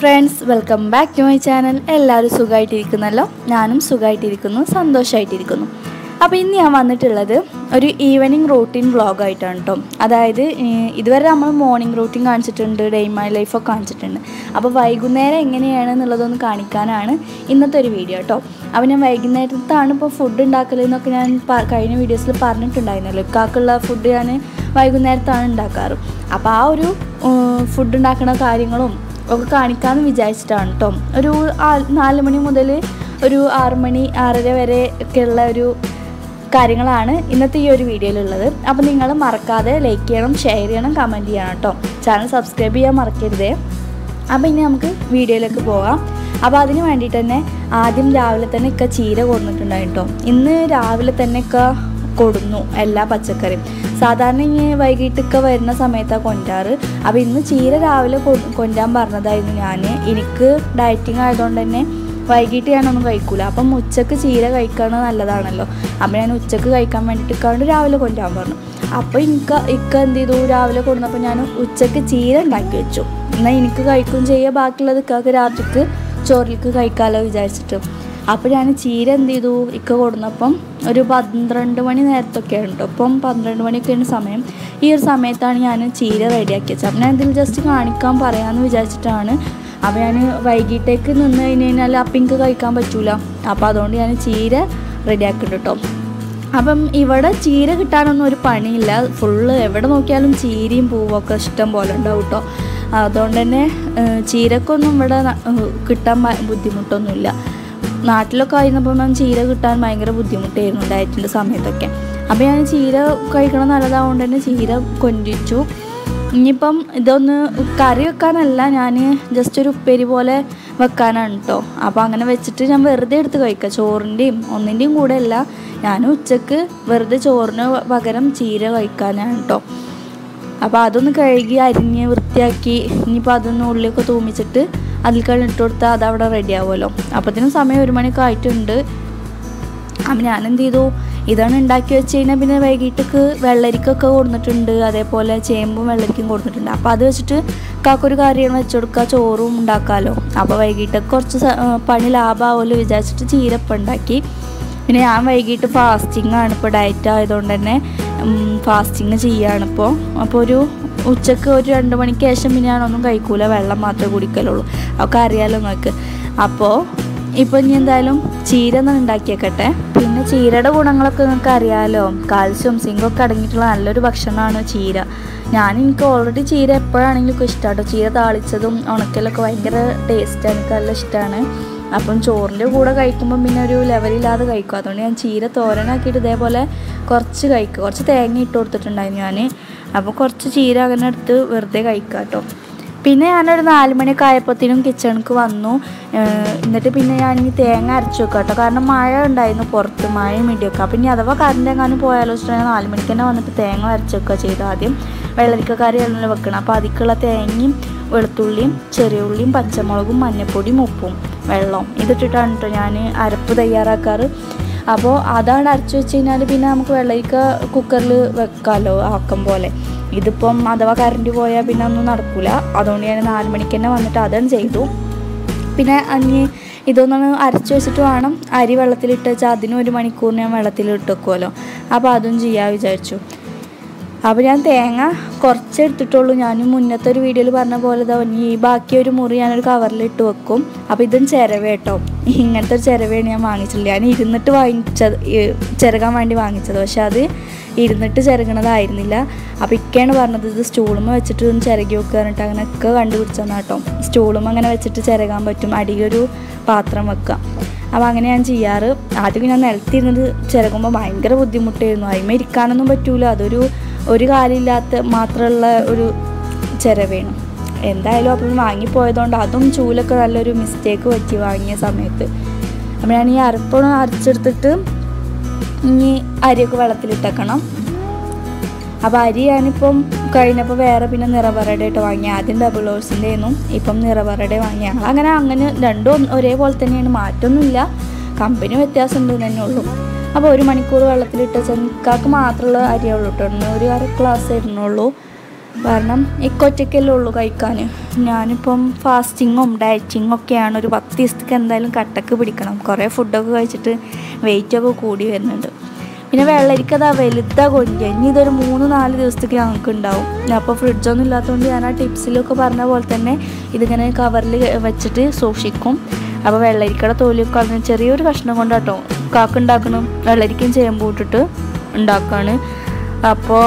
Friends welcome back to my channel എല്ലാവരും സുഖമായിട്ടിരിക്കുന്നല്ലോ ഞാനും സുഖമായിട്ടിരിക്കുന്നു സന്തോഷമായിട്ടിരിക്കുന്നു അപ്പോൾ ഇന്ന് ഞാൻ വന്നിട്ടുള്ളത് ഒരു ഈവനിങ് റൂട്ടീൻ വ്ളോഗായിട്ടാണ് കേട്ടോ അതായത് ഏഹ്, ഇതുവരെ നമ്മൾ മോർണിംഗ് റൂട്ടീൻ കാണിച്ചിട്ടുണ്ട് ഡേ മൈ ലൈഫൊക്കെ കാണിച്ചിട്ടുണ്ട് അപ്പോൾ വൈകുന്നേരം എങ്ങനെയാണ് എന്നുള്ളതൊന്ന് കാണിക്കാനാണ് ഇന്നത്തെ ഒരു വീഡിയോ കേട്ടോ അപ്പോൾ ഞാൻ വൈകുന്നേരത്താണ് ഇപ്പോൾ ഫുഡ് ഉണ്ടാക്കലെന്നൊക്കെ ഞാൻ പ- കഴിഞ്ഞ വീഡിയോസിൽ പറഞ്ഞിട്ടുണ്ടായിരുന്നല്ലോ ഇക്കാക്കുള്ള ഫുഡ് ഞാൻ വൈകുന്നേരത്താണ് ഉണ്ടാക്കാറ് അപ്പോൾ ആ ഒരു ഫുഡ് ഉണ്ടാക്കുന്ന കാര്യങ്ങളും ഒക്കെ കാണിക്കാമെന്ന് വിചാരിച്ചിട്ടാണ് കേട്ടോ ഒരു ആ- നാല് മണി മുതൽ ഒരു ആറ് മണി ആറര വരെ ഒക്കെയുള്ള ഒരു കാര്യങ്ങളാണ് ഇന്നത്തെ ഈ ഒരു വീഡിയോയിലുള്ളത് അപ്പോൾ നിങ്ങൾ മറക്കാതെ ലൈക്ക് ചെയ്യണം ഷെയർ ചെയ്യണം കമൻറ്റ് ചെയ്യണം കേട്ടോ ചാനൽ സബ്സ്ക്രൈബ് ചെയ്യാൻ മറക്കരുതേ അപ്പോൾ ഇനി നമുക്ക് വീഡിയോയിലേക്ക് പോകാം അപ്പോൾ അതിന് വേണ്ടിയിട്ട് തന്നെ ആദ്യം രാവിലെ തന്നെ ഇക്ക ചീര കൊടുത്തിട്ടുണ്ടായിട്ടോ ഇന്ന് രാവിലെ തന്നെ ഇക്ക കൊടുന്നു എല്ലാ പച്ചക്കറിയും സാധാരണ ഇനി വൈകിട്ടൊക്കെ വരുന്ന സമയത്താണ് കൊണ്ടാറ് അപ്പോൾ ഇന്ന് ചീര രാവിലെ കൊ- കൊണ്ടുവരാൻ പറഞ്ഞതായിരുന്നു ഞാൻ എനിക്ക് ഡയറ്റിംഗ് ആയതുകൊണ്ട് തന്നെ വൈകിട്ട് ഞാനൊന്നും കഴിക്കൂല അപ്പം ഉച്ചക്ക് ചീര കഴിക്കുന്നത് നല്ലതാണല്ലോ അപ്പം ഞാൻ ഉച്ചക്ക് കഴിക്കാൻ വേണ്ടിയിട്ട് ഇക്കാണ്ട് രാവിലെ കൊണ്ടുപോകാൻ പറഞ്ഞു അപ്പോൾ എനിക്ക് ഇക്ക എന്ത് ചെയ്തു രാവിലെ കൊണ്ടുവന്നപ്പോൾ ഞാൻ ഉച്ചക്ക് ചീര ഉണ്ടാക്കി വെച്ചു എന്നാൽ എനിക്ക് കഴിക്കുകയും ചെയ്യുക ബാക്കിയുള്ളത് ഇക്കാക്ക് രാത്രിക്ക് ചോറിലേക്ക് കഴിക്കാമല്ലോ വിചാരിച്ചിട്ട് അപ്പോൾ ഞാൻ ചീര എന്ത് ചെയ്തു ഇക്ക കൊടുന്നപ്പം ഒരു പന്ത്രണ്ട് മണി നേരത്തൊക്കെയാണ് കേട്ടോ ഇപ്പം പന്ത്രണ്ട് മണിയൊക്കെയാണ് സമയം ഈ ഒരു സമയത്താണ് ഞാൻ ചീര റെഡിയാക്കി വെച്ചത് അപ്പം ഞാൻ ഇതിൽ ജസ്റ്റ് കാണിക്കാൻ പറയാമെന്ന് വിചാരിച്ചിട്ടാണ് അപ്പോൾ ഞാൻ വൈകിട്ടേക്ക് നിന്ന് കഴിഞ്ഞ് കഴിഞ്ഞാൽ അപ്പം എനിക്ക് കഴിക്കാൻ പറ്റൂല അപ്പോൾ അതുകൊണ്ട് ഞാൻ ചീര റെഡിയാക്കിയിട്ട് കേട്ടോ അപ്പം ഇവിടെ ചീര കിട്ടാനൊന്നും ഒരു പണിയില്ല ഫുള്ള് എവിടെ നോക്കിയാലും ചീരയും പൂവൊക്കെ ഇഷ്ടം പോലെ ഉണ്ടാവും കേട്ടോ അതുകൊണ്ട് തന്നെ ഏഹ്, ചീരക്കൊന്നും ഇവിടെ ന- ഏഹ്, കിട്ടാൻ ഭ- ബുദ്ധിമുട്ടൊന്നുമില്ല നാട്ടിലൊക്കെ ആയിരുന്നപ്പോൾ ഞാൻ ചീര കിട്ടാൻ ഭയങ്കര ബുദ്ധിമുട്ടായിരുന്നു ഡയറ്റിൻ്റെ സമയത്തൊക്കെ അപ്പോൾ ഞാൻ ചീര കഴിക്കണം നല്ലതാവുകൊണ്ട് തന്നെ ചീര കൊണ്ടിച്ചു ഇനിയിപ്പം ഇതൊന്ന് കറി വെക്കാനല്ല ഞാൻ ജസ്റ്റ് ഒരു ഉപ്പേരി പോലെ വെക്കാനാണ് കേട്ടോ അപ്പോൾ അങ്ങനെ വെച്ചിട്ട് ഞാൻ വെറുതെ എടുത്ത് കഴിക്കാം ചോറിൻ്റെയും ഒന്നിൻ്റെയും കൂടെ അല്ല ഞാൻ ഉച്ചക്ക് വെറുതെ ചോറിന് പകരം ചീര കഴിക്കാനാണ് കേട്ടോ അപ്പോൾ അതൊന്ന് കഴുകി അരിഞ്ഞ് വൃത്തിയാക്കി ഇനിയിപ്പോൾ അതൊന്ന് ഉള്ളിയൊക്കെ തൂമിച്ചിട്ട് അതിൽ കഴിഞ്ഞ് ഇട്ട് കൊടുത്താൽ അതവിടെ റെഡി ആവുമല്ലോ അപ്പോഴത്തേനും സമയം ഒരു മണിയൊക്കെ ആയിട്ടുണ്ട് അപ്പം ഞാൻ എന്ത് ചെയ്തു ഇതാണ് ഉണ്ടാക്കി വെച്ച് കഴിഞ്ഞാൽ പിന്നെ വൈകിട്ടേക്ക് വെള്ളരിക്കൊക്കെ കൊടുത്തിട്ടുണ്ട് അതേപോലെ ചേമ്പും വെള്ളരിക്കും കൊടുത്തിട്ടുണ്ട് അപ്പോൾ അത് വെച്ചിട്ട് കാക്കൊരു കറിയാണ് വെച്ച് കൊടുക്കുക ചോറും ഉണ്ടാക്കാമല്ലോ അപ്പോൾ വൈകിട്ടൊക്കെ കുറച്ച് സ- ആ, പണി ലാഭമാവുമല്ലോ വിചാരിച്ചിട്ട് ചീരപ്പം ഉണ്ടാക്കി പിന്നെ ഞാൻ വൈകിട്ട് ഫാസ്റ്റിംഗ് ആണ് ഇപ്പോൾ ഡയറ്റ് ആയതുകൊണ്ട് തന്നെ ഫാസ്റ്റിംഗ് ചെയ്യാണ് ഇപ്പോൾ അപ്പോൾ ഒരു ഉച്ചക്ക് ഒരു രണ്ട് മണിക്ക് ശേഷം പിന്നെ ഞാനൊന്നും കഴിക്കൂല വെള്ളം മാത്രമേ കുടിക്കലുള്ളൂ ഒക്കെ അറിയാലോ നിങ്ങൾക്ക് അപ്പോൾ ഇപ്പോൾ ഇനി എന്തായാലും ചീര ഒന്ന് ഉണ്ടാക്കിയേക്കട്ടെ പിന്നെ ചീരയുടെ ഗുണങ്ങളൊക്കെ നിങ്ങൾക്ക് അറിയാമല്ലോ കാൽസ്യം സിങ്കൊക്കെ അടങ്ങിയിട്ടുള്ള നല്ലൊരു ഭക്ഷണമാണ് ചീര ഞാൻ എനിക്ക് ഓൾറെഡി ചീര എപ്പോഴാണെങ്കിലും ഇഷ്ടമാട്ടോ ചീര താളിച്ചതും ഉണക്കലൊക്കെ ഭയങ്കര ടേസ്റ്റാണ് എനിക്ക് നല്ല ഇഷ്ടമാണ് അപ്പം ചോറിൻ്റെ കൂടെ കഴിക്കുമ്പോൾ പിന്നെ ഒരു ലെവലില്ലാതെ കഴിക്കും അതുകൊണ്ട് ഞാൻ ചീര തോരനാക്കിയിട്ട് ഇതേപോലെ കുറച്ച് കഴിക്കും കുറച്ച് തേങ്ങ ഇട്ട് കൊടുത്തിട്ടുണ്ടായിരുന്നു ഞാൻ അപ്പോൾ കുറച്ച് ചീര അങ്ങനെ എടുത്ത് വെറുതെ കഴിക്കാം കേട്ടോ പിന്നെ ഞാനൊരു നാല് മണിയൊക്കെ ആയപ്പോഴത്തേനും കിച്ചണിക്ക് വന്നു ഏഹ് എന്നിട്ട് പിന്നെ ഞാൻ ഈ തേങ്ങ അരച്ച് വെക്കാം കേട്ടോ കാരണം മഴ ഉണ്ടായിരുന്നു പുറത്ത് മഴയും ഇടിയൊക്കെ അപ്പം ഇനി അഥവാ കറണ്ട് എങ്ങാനും പോയാലോ വെച്ചിട്ടുണ്ടെങ്കിൽ നാല് മണിക്ക് തന്നെ വന്നിട്ട് തേങ്ങ അരച്ച് വെക്കുക ചെയ്തു ആദ്യം വെള്ളരിക്കക്കറി ആണല്ലോ വെക്കണം അപ്പോൾ അതിക്കുള്ള തേങ്ങയും വെളുത്തുള്ളിയും ചെറിയ ഉള്ളിയും പച്ചമുളകും മഞ്ഞപ്പൊടിയും ഉപ്പും വെള്ളവും ഇതിട്ടിട്ടാണ് കേട്ടോ ഞാൻ അരപ്പ് തയ്യാറാക്കാറ് അപ്പോൾ അതാണ് അരച്ച് വെച്ച് കഴിഞ്ഞാൽ പിന്നെ നമുക്ക് വെള്ളരിക്ക കുക്കറിൽ വെക്കാമല്ലോ ആക്കം പോലെ ഇതിപ്പം അഥവാ കറണ്ട് പോയാൽ പിന്നെ ഒന്നും നടക്കില്ല അതുകൊണ്ട് ഞാൻ നാല് മണിക്ക് തന്നെ വന്നിട്ട് അതാണ് ചെയ്തു പിന്നെ അഞ്ഞ് ഇതൊന്ന് അരച്ച് വെച്ചിട്ട് വേണം അരി വെള്ളത്തിലിട്ട് വെച്ചാൽ അതിനും ഒരു മണിക്കൂർ ഞാൻ വെള്ളത്തിലിട്ട് വെക്കുമല്ലോ അപ്പോൾ അതും ചെയ്യാൻ വിചാരിച്ചു അപ്പോൾ ഞാൻ തേങ്ങ കുറച്ച് എടുത്തിട്ടുള്ളൂ ഞാൻ മുന്നത്തെ ഒരു വീഡിയോയിൽ പറഞ്ഞ പോലെ ഇതാ ഈ ബാക്കി ഒരു മുറി ഞാനൊരു കവറിലിട്ട് വെക്കും അപ്പോൾ ഇതും ചിരവ കേട്ടോ ഇങ്ങനത്തെ ഒരു ചിരവയാണ് ഞാൻ വാങ്ങിച്ചില്ല ഞാൻ ഇരുന്നിട്ട് വാങ്ങിച്ചത് ഈ ചിരകാൻ വേണ്ടി വാങ്ങിച്ചത് പക്ഷെ അത് ഇരുന്നിട്ട് ചിരകണതായിരുന്നില്ല അപ്പോൾ ഇക്കയാണ് പറഞ്ഞത് ഇത് സ്റ്റൂളുമ്മ വെച്ചിട്ട് ഒന്ന് ചിരകി വെക്കുക പറഞ്ഞിട്ട് അങ്ങനെ ഒക്കെ കണ്ടുപിടിച്ചെന്നാ കേട്ടോ സ്റ്റൂളും അങ്ങനെ വെച്ചിട്ട് ചിരകാൻ പറ്റും അടിയൊരു പാത്രം വെക്കുക അപ്പോൾ അങ്ങനെ ഞാൻ ചെയ്യാറ് ആദ്യം ഞാൻ നിലത്തിരുന്നത് ചിരകുമ്പോൾ ഭയങ്കര ബുദ്ധിമുട്ടായിരുന്നു അതിമ ഇരിക്കാനൊന്നും പറ്റൂല അതൊരു ഒരു കാലില്ലാത്ത മാത്രമുള്ള ഒരു ചിരവേണം എന്തായാലും അപ്പം വാങ്ങിപ്പോയതുകൊണ്ട് അതും ചൂലൊക്കെ നല്ലൊരു മിസ്റ്റേക്ക് പറ്റി വാങ്ങിയ സമയത്ത് അപ്പോൾ ഞാൻ ഈ അരപ്പണം അരച്ചെടുത്തിട്ട് ഇനി അരിയൊക്കെ വെള്ളത്തിലിട്ടേക്കണം അപ്പോൾ അരി ഞാനിപ്പം കഴിഞ്ഞപ്പോൾ വേറെ പിന്നെ നിറവറയുടെ ആയിട്ട് വാങ്ങി ആദ്യം ഡബിൾ ഓഴ്സിൻ്റെ ആയിരുന്നു ഇപ്പം നിറവറയുടെ വാങ്ങി ഞങ്ങൾ അങ്ങനെ അങ്ങനെ രണ്ടും ഒരേപോലെ തന്നെയാണ് മാറ്റമൊന്നുമില്ല കമ്പനി വ്യത്യാസം ഉണ്ട് തന്നെ ഉള്ളൂ അപ്പോൾ ഒരു മണിക്കൂർ വെള്ളത്തിലിട്ട് ചെനിക്കാക്ക് മാത്രമുള്ള അരിയേ ഉള്ളൂ കേട്ടോ ഇന്ന് ഒരു അര ഗ്ലാസ് ഇടുന്നുള്ളൂ കാരണം ഇക്കൊറ്റയ്ക്കല്ലേ ഉള്ളൂ കഴിക്കാൻ ഞാനിപ്പം ഫാസ്റ്റിങ്ങും ഡയറ്റിങ്ങും ഒക്കെയാണ് ഒരു പത്ത് ദിവസത്തേക്ക് എന്തായാലും കട്ടക്ക് പിടിക്കണം കുറേ ഫുഡൊക്കെ കഴിച്ചിട്ട് വെയിറ്റൊക്കെ കൂടി വരുന്നുണ്ട് പിന്നെ വെള്ളരിക്ക അതാ വലുതാ കൊഞ്ച ഇനി ഇതൊരു മൂന്ന് നാല് ദിവസത്തേക്ക് ഞങ്ങൾക്ക് ഉണ്ടാവും അപ്പോൾ ഫ്രിഡ്ജൊന്നും ഇല്ലാത്തതുകൊണ്ട് ഞാൻ ആ ടിപ്സിലൊക്കെ പറഞ്ഞ പോലെ തന്നെ ഇതിങ്ങനെ കവറിൽ വെച്ചിട്ട് സൂക്ഷിക്കും അപ്പോൾ വെള്ളരിക്കയുടെ തോലിയൊക്കെ കളഞ്ഞ് ചെറിയൊരു കഷ്ണം കൊണ്ട് കേട്ടോ കാക്കുണ്ടാക്കണം വെള്ളരിക്കയും ചേമ്പ് ഇട്ടിട്ട് ഉണ്ടാക്കുകയാണ് അപ്പോൾ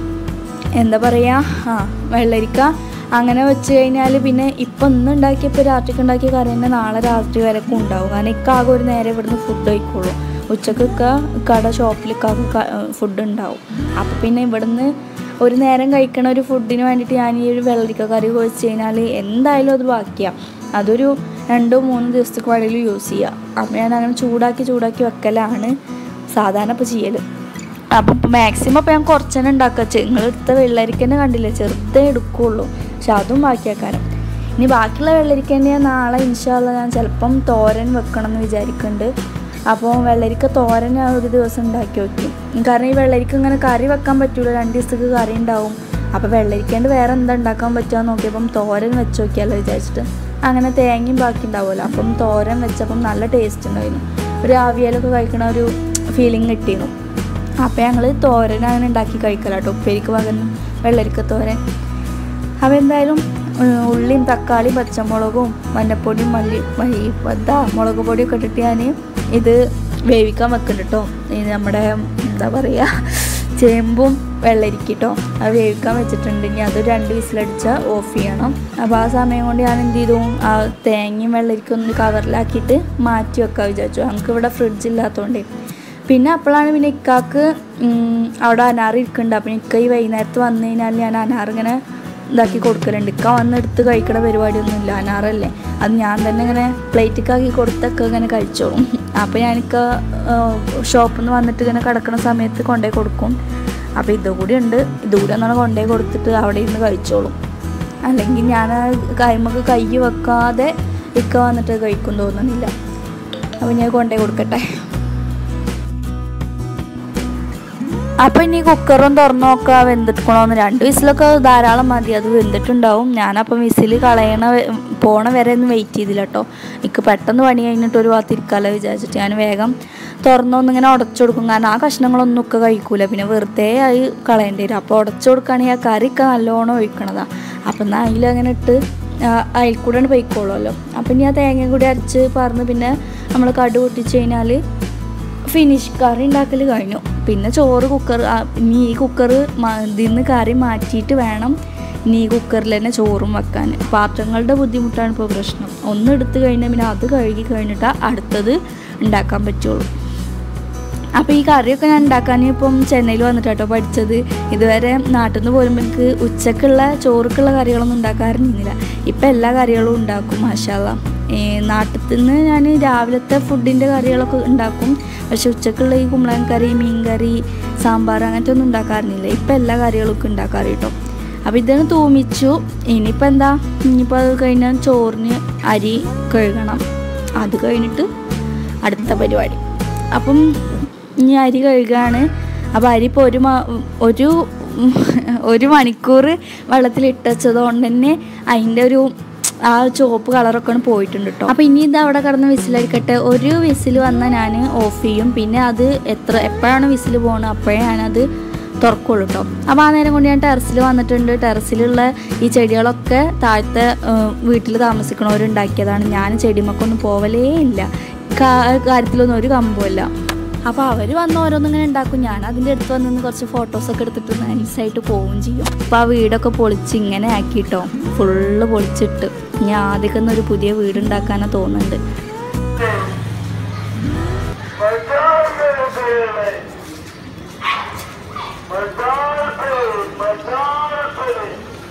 എന്താ പറയുക ആ വെള്ളരിക്ക അങ്ങനെ വെച്ച് കഴിഞ്ഞാൽ പിന്നെ ഇപ്പം ഇന്ന് ഉണ്ടാക്കിയപ്പോൾ രാത്രിക്ക് ഉണ്ടാക്കിയ കറി തന്നെ നാളെ രാത്രി വരെയൊക്കെ ഉണ്ടാവും കാരണം ഇക്ക ആകെ ഒരു നേരം ഇവിടുന്ന് ഫുഡ് കഴിക്കുള്ളൂ ഉച്ചക്കൊക്കെ കട ഷോപ്പിലൊക്കെ ഫുഡ് ഉണ്ടാവും അപ്പോൾ പിന്നെ ഇവിടുന്ന് ഒരു നേരം കഴിക്കണ ഒരു ഫുഡിന് വേണ്ടിയിട്ട് ഞാൻ ഈ ഒരു വെള്ളരിക്ക കറി കുഴിച്ച് കഴിഞ്ഞാൽ എന്തായാലും അത് ബാക്കിയാണ് അതൊരു രണ്ടോ മൂന്നോ ദിവസത്തേക്ക് വേണമെങ്കിലും യൂസ് ചെയ്യാം അപ്പോൾ ഞാൻ അങ്ങനെ ചൂടാക്കി ചൂടാക്കി വെക്കലാണ് സാധാരണ ഇപ്പോൾ ചെയ്യൽ അപ്പം ഇപ്പം മാക്സിമം ഇപ്പം ഞാൻ കുറച്ചെന്നെ ഉണ്ടാക്കുക നിങ്ങൾ എടുത്ത വെള്ളരിക്കന്നെ കണ്ടില്ലേ ചെറുതേ എടുക്കുകയുള്ളൂ പക്ഷെ അതും ബാക്കിയാക്കാനും ഇനി ബാക്കിയുള്ള വെള്ളരിക്കന്നെ ഞാൻ നാളെ ഇൻഷാല്ല ഞാൻ ചിലപ്പം തോരൻ വെക്കണം എന്ന് വിചാരിക്കുന്നുണ്ട് അപ്പോൾ വെള്ളരിക്ക തോരൻ ഞാൻ ഒരു ദിവസം ഉണ്ടാക്കി വെക്കും കാരണം ഈ വെള്ളരിക്ക ഇങ്ങനെ കറി വെക്കാൻ പറ്റൂല രണ്ട് ദിവസത്തേക്ക് കറി ഉണ്ടാവും അപ്പോൾ വെള്ളരിക്കേണ്ട വേറെ എന്താ ഉണ്ടാക്കാൻ പറ്റുക നോക്കിയപ്പം തോരൻ വെച്ച് നോക്കിയാലോ വിചാരിച്ചിട്ട് അങ്ങനെ തേങ്ങയും ബാക്കി ഉണ്ടാവുമല്ലോ അപ്പം തോരൻ വെച്ചപ്പം നല്ല ടേസ്റ്റ് ഉണ്ടായിരുന്നു ഒരു ആവിയലൊക്കെ കഴിക്കണ ഒരു ഫീലിംഗ് കിട്ടിയിരുന്നു അപ്പോൾ ഞങ്ങൾ തോരൻ അങ്ങനെ ഉണ്ടാക്കി കഴിക്കലാട്ടോ ഉപ്പേരിക്ക് പകരം വെള്ളരിക്ക തോരൻ അപ്പോൾ എന്തായാലും ഉം, ഉള്ളിയും തക്കാളിയും പച്ചമുളകും മഞ്ഞപ്പൊടിയും മല്ലി മല്ലി എന്താ മുളക് പൊടിയൊക്കെ ഇട്ടിട്ട് ഞാൻ ഇത് വേവിക്കാൻ വെക്കുന്നുണ്ട് കേട്ടോ ഇത് നമ്മുടെ എന്താ പറയുക ചേമ്പും വെള്ളരിക്കിട്ടോ അത് വേവിക്കാൻ വെച്ചിട്ടുണ്ട് ഇനി അത് രണ്ട് വിസിലടിച്ചാൽ ഓഫ് ചെയ്യണം അപ്പോൾ ആ സമയം കൊണ്ട് ഞാൻ എന്ത് ചെയ്തു ആ തേങ്ങയും വെള്ളരിക്കും ഒന്ന് കവറിലാക്കിയിട്ട് മാറ്റി വെക്കാൻ വിചാരിച്ചു ഞങ്ങൾക്ക് ഇവിടെ ഫ്രിഡ്ജ് ഇല്ലാത്തതുകൊണ്ടേ പിന്നെ അപ്പോഴാണ് പിന്നെ ഇക്കാക്ക് ഉം, അവിടെ അനാറ് ഇരിക്കുന്നുണ്ട് അപ്പം ഇക്ക ഈ വൈകുന്നേരത്ത് വന്നു കഴിഞ്ഞാൽ ഞാൻ അനാറ് ഇങ്ങനെ ഇതാക്കി കൊടുക്കലുണ്ട് ഇക്ക വന്ന് എടുത്ത് കഴിക്കണ പരിപാടിയൊന്നുമില്ല അനാറല്ലേ അത് ഞാൻ തന്നെ ഇങ്ങനെ പ്ലേറ്റിക്കാക്കി കൊടുത്തൊക്കെ ഇങ്ങനെ കഴിച്ചോളും അപ്പോൾ ഞാനിക്ക ഷോപ്പിൽ നിന്ന് വന്നിട്ട് ഇങ്ങനെ കിടക്കുന്ന സമയത്ത് കൊണ്ടുപോയി കൊടുക്കും അപ്പോൾ ഇതുകൂടി ഉണ്ട് ഇതുകൂടി ഒന്നാണ് കൊണ്ടുപോയി കൊടുത്തിട്ട് അവിടെ ഇരുന്ന് കഴിച്ചോളും അല്ലെങ്കിൽ ഞാൻ കൈമക്ക് കൈ വെക്കാതെ ഇക്ക വന്നിട്ട് കഴിക്കും തോന്നുന്നില്ല അപ്പോൾ ഞാൻ കൊണ്ടുപോയി കൊടുക്കട്ടെ അപ്പം ഇനി കുക്കറും തുറന്നു നോക്കുക വെന്തിട്ടുക്കണോന്ന് രണ്ട് വിസിലൊക്കെ ധാരാളം മതി അത് വെന്തിട്ടുണ്ടാവും ഞാനപ്പം വിസിൽ കളയണ വെ- പോണ വരെ ഒന്നും വെയിറ്റ് ചെയ്തില്ല കേട്ടോ എനിക്ക് പെട്ടെന്ന് പണി കഴിഞ്ഞിട്ട് ഒരു ഭാഗത്ത് ഇരിക്കാമല്ലോ വിചാരിച്ചിട്ട് ഞാൻ വേഗം തുറന്നൊന്നിങ്ങനെ ഉടച്ചു കൊടുക്കും കാരണം ആ കഷ്ണങ്ങളൊന്നും ഒക്കെ കഴിക്കൂല പിന്നെ വെറുതെ അത് കളയേണ്ടി വരും അപ്പോൾ ഉടച്ചു കൊടുക്കുകയാണെങ്കിൽ ആ കറിയൊക്കെ നല്ലോണം ഒഴിക്കണതാ അപ്പം എന്നാൽ അതിലങ്ങനെ ഇട്ട് ആ, അതിൽ കൂടെയാണ് പൊയ്ക്കോളുമല്ലോ അപ്പം ഇനി ആ തേങ്ങയും കൂടി അരച്ച് പറഞ്ഞ് പിന്നെ നമ്മൾ കടു പൊട്ടിച്ച് കഴിഞ്ഞാൽ ഫിനിഷ് കറി ഉണ്ടാക്കൽ കഴിഞ്ഞു പിന്നെ ചോറ് കുക്കർ ഇനി ഈ കുക്കർ ഇതിന്ന് കറി മാറ്റിയിട്ട് വേണം ഇനി ഈ കുക്കറിൽ തന്നെ ചോറും വെക്കാൻ പാത്രങ്ങളുടെ ബുദ്ധിമുട്ടാണ് ഇപ്പോൾ പ്രശ്നം ഒന്ന് എടുത്തു കഴിഞ്ഞാൽ പിന്നെ അത് കഴുകി കഴിഞ്ഞിട്ട് അടുത്തത് ഉണ്ടാക്കാൻ പറ്റുള്ളൂ അപ്പോൾ ഈ കറിയൊക്കെ ഞാൻ ഉണ്ടാക്കാൻ ഇപ്പം ചെന്നൈയിൽ വന്നിട്ട് കേട്ടോ പഠിച്ചത് ഇതുവരെ നാട്ടിൽ നിന്ന് പോരുമ്പോൾ എനിക്ക് ഉച്ചക്കുള്ള ചോറുക്കുള്ള കറികളൊന്നും ഉണ്ടാക്കാറിരുന്നില്ല ഇപ്പം എല്ലാ കറികളും ഉണ്ടാക്കും മാഷാല്ല നാട്ടിൽ നിന്ന് ഞാൻ രാവിലത്തെ ഫുഡിൻ്റെ കറികളൊക്കെ ഉണ്ടാക്കും പക്ഷെ ഉച്ചക്കുള്ള ഈ കുമ്പളൻ കറി മീൻ കറി സാമ്പാർ അങ്ങനത്തെ ഒന്നും ഉണ്ടാക്കാറില്ല ഇപ്പം എല്ലാ കറികളൊക്കെ ഉണ്ടാക്കാറ് കേട്ടോ അപ്പോൾ ഇതാണ് തൂമിച്ചു ഇനിയിപ്പോൾ എന്താ ഇനിയിപ്പോൾ അത് കഴിഞ്ഞാൽ ചോറിന് അരി കഴുകണം അത് കഴിഞ്ഞിട്ട് അടുത്ത പരിപാടി അപ്പം ഇനി അരി കഴുകാണ് അപ്പോൾ അരി ഇപ്പോൾ ഒരു മ- ഒരു ഒരു മണിക്കൂർ വെള്ളത്തിലിട്ടച്ചത് കൊണ്ട് തന്നെ അതിൻ്റെ ഒരു ആ ചുവപ്പ് കളറൊക്കെ ഒന്ന് പോയിട്ടുണ്ട് കേട്ടോ അപ്പോൾ ഇനി ഇത് അവിടെ കിടന്ന് വിസിലടിക്കട്ടെ ഒരു വിസിൽ വന്നാൽ ഞാൻ ഓഫ് ചെയ്യും പിന്നെ അത് എത്ര എപ്പോഴാണ് വിസിൽ പോകുന്നത് അപ്പോഴേ ഞാനത് തുറക്കുള്ളൂ കേട്ടോ അപ്പോൾ ആ നേരം കൊണ്ട് ഞാൻ ടെറസിൽ വന്നിട്ടുണ്ട് ടെറസിലുള്ള ഈ ചെടികളൊക്കെ താഴത്തെ വീട്ടിൽ താമസിക്കണവരുണ്ടാക്കിയതാണ് ഞാൻ ചെടിമക്കൊന്നും പോവലേ ഇല്ല കാ- കാര്യത്തിലൊന്നും ഒരു കമ്പമില്ല അപ്പോൾ അവർ വന്ന് ഓരോന്നിങ്ങനെ ഉണ്ടാക്കും ഞാൻ അതിൻ്റെ അടുത്ത് വന്ന് നിന്ന് കുറച്ച് ഫോട്ടോസൊക്കെ എടുത്തിട്ട് നൈസായിട്ട് പോവുകയും ചെയ്യും അപ്പോൾ ആ വീടൊക്കെ പൊളിച്ച് ഇങ്ങനെ ആക്കിയിട്ടോ ഫുള്ള് പൊളിച്ചിട്ട് ഞാൻ ആദ്യമൊക്കെ ഒന്ന് ഒരു പുതിയ വീട് ഉണ്ടാക്കാനാണ് തോന്നുന്നുണ്ട് Madonna bene! Madonna bene! Madonna bene!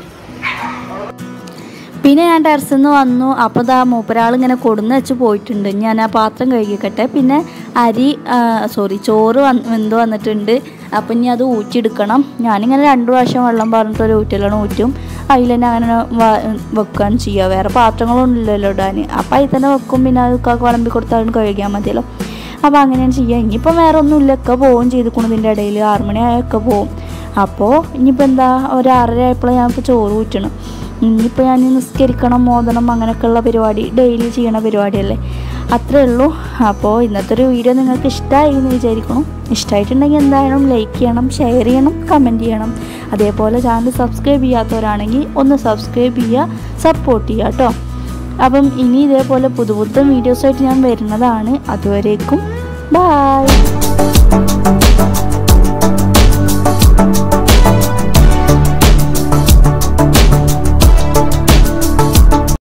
പിന്നെ ഞാൻ ടെറസിൽ നിന്ന് വന്നു അപ്പോൾ ദാ മൂപ്പരാൾ ഇങ്ങനെ കൊടുന്ന് വെച്ച് പോയിട്ടുണ്ട് ഞാൻ ആ പാത്രം കഴുകിക്കട്ടെ പിന്നെ അരി സോറി ചോറ് വന്ന് വെന്ത് വന്നിട്ടുണ്ട് അപ്പം ഇനി അത് ഊറ്റിയെടുക്കണം ഞാനിങ്ങനെ രണ്ട് പ്രാവശ്യം വെള്ളം പറഞ്ഞിട്ട് ഒരു ഊറ്റലാണ് ഊറ്റും അതിൽ തന്നെ അങ്ങനെ വ- വെക്കുകയാണ് ചെയ്യുക വേറെ പാത്രങ്ങളൊന്നും ഇല്ലല്ലോ ഇടാൻ അപ്പം അതിൽ തന്നെ വെക്കും പിന്നെ അത് കാക്ക് വിളമ്പി കൊടുത്താൽ കഴുകിയാൽ മതിയല്ലോ അപ്പോൾ അങ്ങനെയാണ് ചെയ്യുക ഇനിയിപ്പോൾ വേറെ ഒന്നുമില്ല ഒക്കെ പോവുകയും ചെയ്തിരിക്കണം ഇതിൻ്റെ ഇടയിൽ ആറുമണി ആയൊക്കെ പോവും അപ്പോൾ ഇനിയിപ്പോൾ എന്താ ഒരു ആറര ആയപ്പോൾ ഞാൻ ഇപ്പോൾ ചോറ് ഊറ്റണം ഇനിയിപ്പോൾ ഞാൻ നിസ്കരിക്കണം മോദനം അങ്ങനെയൊക്കെയുള്ള പരിപാടി ഡെയിലി ചെയ്യണ പരിപാടിയല്ലേ അത്രേ ഉള്ളൂ അപ്പോൾ ഇന്നത്തെ ഒരു വീഡിയോ നിങ്ങൾക്ക് ഇഷ്ടമായി എന്ന് വിചാരിക്കണം ഇഷ്ടമായിട്ടുണ്ടെങ്കിൽ എന്തായാലും ലൈക്ക് ചെയ്യണം ഷെയർ ചെയ്യണം കമൻറ്റ് ചെയ്യണം അതേപോലെ ചാനൽ സബ്സ്ക്രൈബ് ചെയ്യാത്തവരാണെങ്കിൽ ഒന്ന് സബ്സ്ക്രൈബ് ചെയ്യുക സപ്പോർട്ട് ചെയ്യുക കേട്ടോ അപ്പം ഇനി ഇതേപോലെ പുതു പുത്തൻ വീഡിയോസായിട്ട് ഞാൻ വരുന്നതാണ് അതുവരേക്കും ബായ്